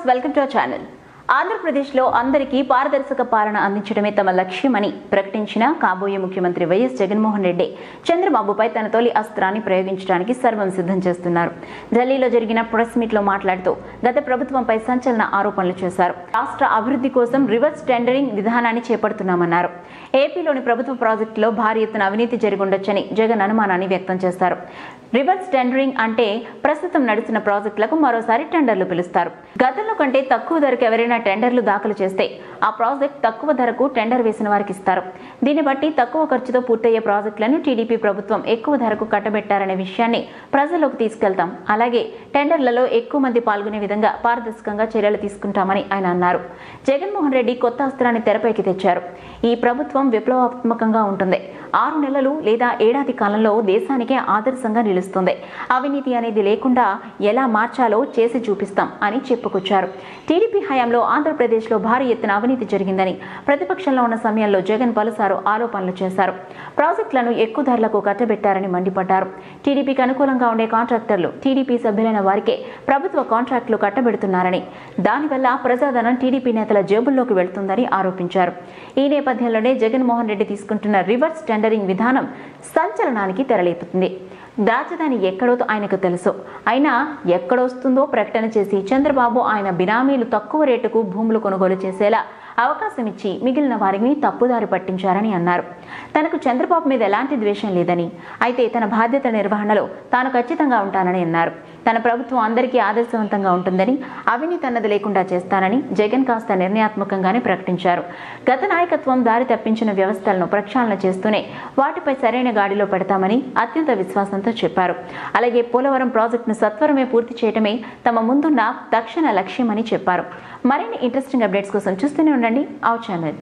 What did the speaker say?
viewers welcome to channel ఆంధ్రప్రదేశ్లో అందరికీ పారదర్శక పాలన అందించడమే తమ లక్ష్యమని ప్రకటించిన కాబోయే ముఖ్యమంత్రి వైఎస్ జగన్మోహన్ రెడ్డి చంద్రబాబుపై తన తొలి అస్త్రాన్ని ప్రయోగించడానికి సర్వం సిద్ధం చేస్తున్నారు ఢిల్లీలో జరిగిన ప్రెస్ మీట్ లో మాట్లాడుతూ గత ప్రభుత్వంపై సంచలన ఆరోపణలు చేశారు రాష్ట్ర అభివృద్ధి కోసం రివర్స్ టెండరింగ్ విధానాన్ని చేపడుతున్నామన్నారు ఏపీలోని ప్రభుత్వ ప్రాజెక్టులో భారీ ఎత్తున అవినీతి జరిగుండొచ్చని జగన్ అనుమానాన్ని వ్యక్తం చేశారు రివర్స్ టెండరింగ్ అంటే ప్రస్తుతం నడుస్తున్న ప్రాజెక్టులకు మరోసారి టెండర్లు పిలుస్తారు గతంలో కంటే తక్కువ ధరకు ఎవరైనా టెండర్లు దాఖలు చేస్తే ఆ ప్రాజెక్ట్ తక్కువ ధరకు టెండర్ వేసిన వారికి ఇస్తారు దీన్ని బట్టి తక్కువ ఖర్చుతో పూర్తయ్యే ప్రాజెక్టులను టీడీపీ ప్రభుత్వం ఎక్కువ ధరకు కట్టబెట్టారనే విషయాన్ని ప్రజల్లోకి తీసుకెళ్తాం అలాగే టెండర్లలో ఎక్కువ మంది పాల్గొనే విధంగా పారదర్శకంగా చర్యలు తీసుకుంటామని ఆయన అన్నారు జగన్మోహన్ రెడ్డి కొత్త అస్త్రాన్ని తెరపైకి తెచ్చారు ఈ ప్రభుత్వం విప్లవాత్మకంగా ఉంటుంది ఆరు నెలలు లేదా ఏడాది కాలంలో దేశానికే ఆదర్శంగా నిలుస్తుంది అవినీతి అనేది లేకుండా ఎలా మార్చాలో చేసి చూపిస్తాం అని చెప్పుకొచ్చారు టీడీపీ హయాంలో ఆంధ్రప్రదేశ్లో భారీ ఎత్తున అవినీతి జరిగిందని ప్రతిపక్షంలో ఉన్న సమయంలో జగన్ పలుసారు ఆరోపణలు చేశారు ప్రాజెక్టులను ఎక్కువ ధరలకు కట్టబెట్టారని మండిపడ్డారు టీడీపీకి అనుకూలంగా ఉండే కాంట్రాక్టర్లు టీడీపీ సభ్యులైన వారికే ప్రభుత్వ కాంట్రాక్టులు కట్టబెడుతున్నారని దానివల్ల ప్రజాధనం టీడీపీ నేతల జేబుల్లోకి వెళ్తుందని ఆరోపించారు ఈ నేపథ్యంలోనే జగన్మోహన్ రెడ్డి తీసుకుంటున్న రివర్స్ టెండరింగ్ విధానం సంచలనానికి తెరలేపుతుంది రాజధాని ఎక్కడో ఆయనకు తెలుసు అయినా ఎక్కడొస్తుందో ప్రకటన చేసి చంద్రబాబు ఆయన బినామీలు తక్కువ రేటుకు భూములు కొనుగోలు చేసేలా అవకాశం ఇచ్చి మిగిలిన వారిని తప్పుదారి పట్టించారని అన్నారు తనకు చంద్రబాబు మీద ఎలాంటి ద్వేషం లేదని అయితే తన బాధ్యత నిర్వహణలో తాను ఖచ్చితంగా ఉంటానని అన్నారు తన ప్రభుత్వం అందరికీ ఆదర్శవంతంగా ఉంటుందని అవినీతి అన్నది లేకుండా చేస్తానని జగన్ కాస్త నిర్ణయాత్మకంగానే ప్రకటించారు గత నాయకత్వం దారి తప్పించిన వ్యవస్థలను ప్రక్షాళన చేస్తూనే వాటిపై సరైన గాడిలో పెడతామని అత్యంత విశ్వాసంతో చెప్పారు అలాగే పోలవరం ప్రాజెక్టును సత్వరమే పూర్తి చేయడమే తమ ముందున్న తక్షణ లక్ష్యమని చెప్పారు మరిన్ని ఇంట్రెస్టింగ్ అప్డేట్స్ కోసం చూస్తూనే ఉండండి అవర్ ఛానల్